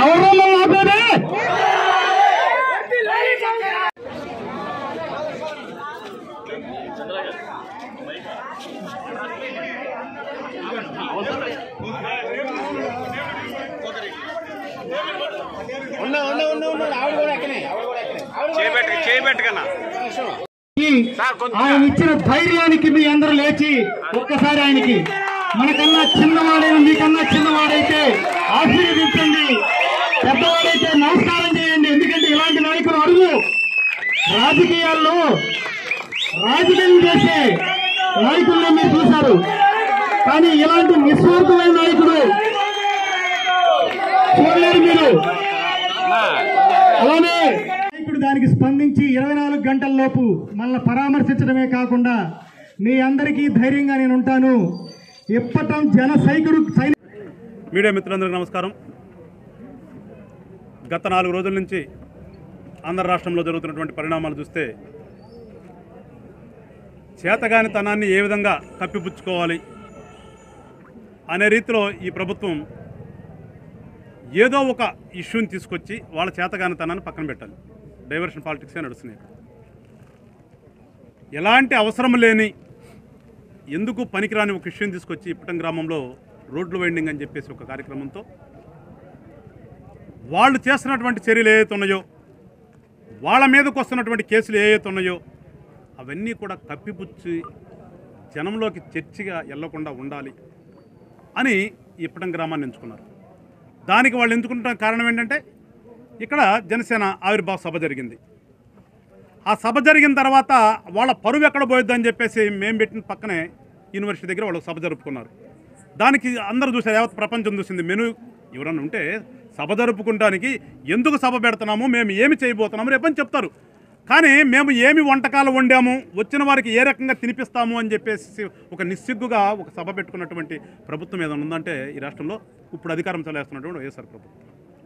ఎవరు ఆపేది చేయబెట్టు చేయబెట్టుకన్నా ఆయన ఇచ్చిన ధైర్యానికి మీ అందరూ లేచి ఒక్కసారి ఆయనకి మనకన్నా చిన్నవాడైన మీకన్నా చిన్నవాడైతే ఆశీర్వదించండి పెద్దవాడైతే నమస్కారం చేయండి ఎందుకంటే ఇలాంటి నాయకులు అడుగు రాజకీయాల్లో రాజకీయం చేసే నాయకుల్ని మీరు చూశారు కానీ ఇలాంటి నిస్వార్థమైన నాయకుడు చూడలేరు మీరు అలానే నాయకుడు దానికి స్పందించి ఇరవై నాలుగు గంటల లోపు మనల్ని పరామర్శించడమే కాకుండా మీ అందరికీ ధైర్యంగా నేను ఉంటాను ఇప్పటం జన సైకుడు సైనిక మీడియా మిత్రులందరికీ నమస్కారం గత నాలుగు రోజుల నుంచి ఆంధ్ర రాష్ట్రంలో జరుగుతున్నటువంటి పరిణామాలు చూస్తే చేతగానితనాన్ని ఏ విధంగా కప్పిపుచ్చుకోవాలి అనే రీతిలో ఈ ప్రభుత్వం ఏదో ఒక ఇష్యూని తీసుకొచ్చి వాళ్ళ చేతగానితనాన్ని పక్కన పెట్టాలి డైవర్షన్ పాలిటిక్సే నడుస్తున్నాయి ఎలాంటి అవసరం లేని ఎందుకు పనికిరాని ఒక ఇష్యూని తీసుకొచ్చి ఇప్పటం గ్రామంలో రోడ్లు వైండింగ్ అని చెప్పేసి ఒక కార్యక్రమంతో వాళ్ళు చేస్తున్నటువంటి చర్యలు ఏవైతే ఉన్నాయో వాళ్ళ మీదకు వస్తున్నటువంటి కేసులు ఏవైతే ఉన్నాయో అవన్నీ కూడా కప్పిపుచ్చి జనంలోకి చర్చిగా వెళ్లకుండా ఉండాలి అని ఇప్పటం గ్రామాన్ని ఎంచుకున్నారు దానికి వాళ్ళు ఎంచుకుంటున్న కారణం ఏంటంటే ఇక్కడ జనసేన ఆవిర్భావ సభ జరిగింది ఆ సభ జరిగిన తర్వాత వాళ్ళ పరువు ఎక్కడ పోయిద్దని చెప్పేసి మేము పెట్టిన పక్కనే యూనివర్సిటీ దగ్గర వాళ్ళు సభ జరుపుకున్నారు దానికి అందరూ చూసారు యావత్ ప్రపంచం చూసింది మెను ఎవరన్నా ఉంటే సభ జరుపుకుంటానికి ఎందుకు సభ పెడుతున్నాము మేము ఏమి చేయబోతున్నాము రేపని చెప్తారు కానీ మేము ఏమి వంటకాలు వండాము వచ్చిన వారికి ఏ రకంగా తినిపిస్తాము అని చెప్పేసి ఒక నిస్సిగ్గుగా ఒక సభ పెట్టుకున్నటువంటి ప్రభుత్వం ఏదైనా ఉందంటే ఈ రాష్ట్రంలో ఇప్పుడు అధికారం చలేస్తున్నటువంటి వైఎస్ఆర్ ప్రభుత్వం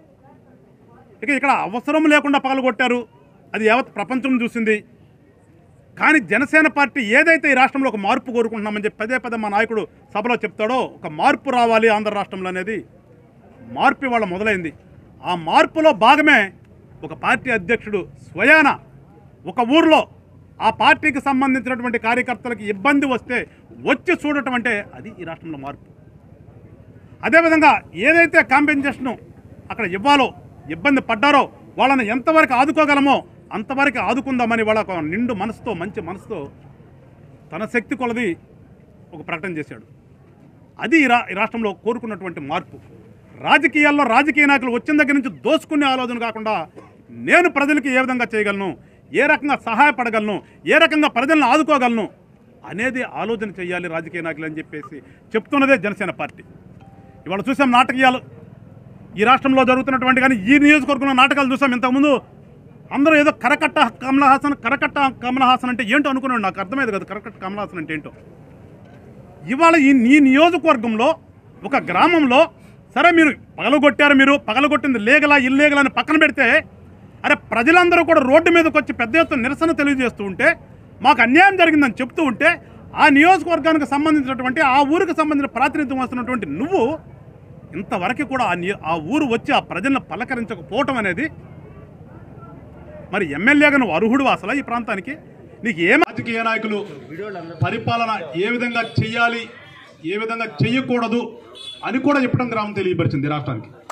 ఇక ఇక్కడ అవసరం లేకుండా పగలగొట్టారు అది యావత్ ప్రపంచం చూసింది కానీ జనసేన పార్టీ ఏదైతే ఈ రాష్ట్రంలో ఒక మార్పు కోరుకుంటున్నామని చెప్పి పదే పదే మా నాయకుడు సభలో చెప్తాడో ఒక మార్పు రావాలి ఆంధ్ర రాష్ట్రంలో అనేది మార్పు ఇవాళ మొదలైంది ఆ మార్పులో భాగమే ఒక పార్టీ అధ్యక్షుడు స్వయాన ఒక ఊర్లో ఆ పార్టీకి సంబంధించినటువంటి కార్యకర్తలకు ఇబ్బంది వస్తే వచ్చి చూడటం అంటే అది ఈ రాష్ట్రంలో మార్పు అదేవిధంగా ఏదైతే కాంపెన్సేషన్ అక్కడ ఇవ్వాలో ఇబ్బంది పడ్డారో వాళ్ళని ఎంతవరకు ఆదుకోగలమో అంతవరకు ఆదుకుందామని వాళ్ళ ఒక నిండు మనసుతో మంచి మనసుతో తన శక్తి కొలది ఒక ప్రకటన చేశాడు అది ఈ రా ఈ రాష్ట్రంలో కోరుకున్నటువంటి మార్పు రాజకీయాల్లో రాజకీయ నాయకులు వచ్చిన దగ్గర నుంచి దోసుకునే ఆలోచన కాకుండా నేను ప్రజలకి ఏ విధంగా చేయగలను ఏ రకంగా సహాయపడగలను ఏ రకంగా ప్రజలను ఆదుకోగలను అనేది ఆలోచన చేయాలి రాజకీయ నాయకులు అని చెప్పేసి చెప్తున్నదే జనసేన పార్టీ ఇవాళ చూసాం నాటకీయాలు ఈ రాష్ట్రంలో జరుగుతున్నటువంటి కానీ ఈ నియోజకవర్గంలో నాటకాలు చూసాం ఇంతకుముందు అందరూ ఏదో కరకట్ట కమలహాసన్ కరకట్ట కమలహాసన్ అంటే ఏంటో అనుకున్నాడు నాకు అర్థమైంది కదా కరకట్ట కమలహాసన్ అంటే ఏంటో ఇవాళ ఈ ఈ నియోజకవర్గంలో ఒక గ్రామంలో సరే మీరు పగలగొట్టారు మీరు పగలగొట్టింది లీగలా ఇల్లీగలా అని పక్కన పెడితే అరే ప్రజలందరూ కూడా రోడ్డు మీదకి వచ్చి పెద్ద ఎత్తున నిరసన తెలియజేస్తూ ఉంటే మాకు అన్యాయం జరిగిందని చెప్తూ ఉంటే ఆ నియోజకవర్గానికి సంబంధించినటువంటి ఆ ఊరికి సంబంధించిన ప్రాతినిధ్యం వస్తున్నటువంటి నువ్వు ఇంతవరకు కూడా ఆ నియో ఆ ఊరు వచ్చి ఆ ప్రజలను పలకరించకపోవటం అనేది మరి ఎమ్మెల్యేగా నువ్వు అర్హుడు అసలు ఈ ప్రాంతానికి నీకు ఏం రాజకీయ నాయకులు పరిపాలన ఏ విధంగా చెయ్యాలి ఏ విధంగా చెయ్యకూడదు అని కూడా చెప్పడం గ్రామం తెలియపరిచింది రాష్ట్రానికి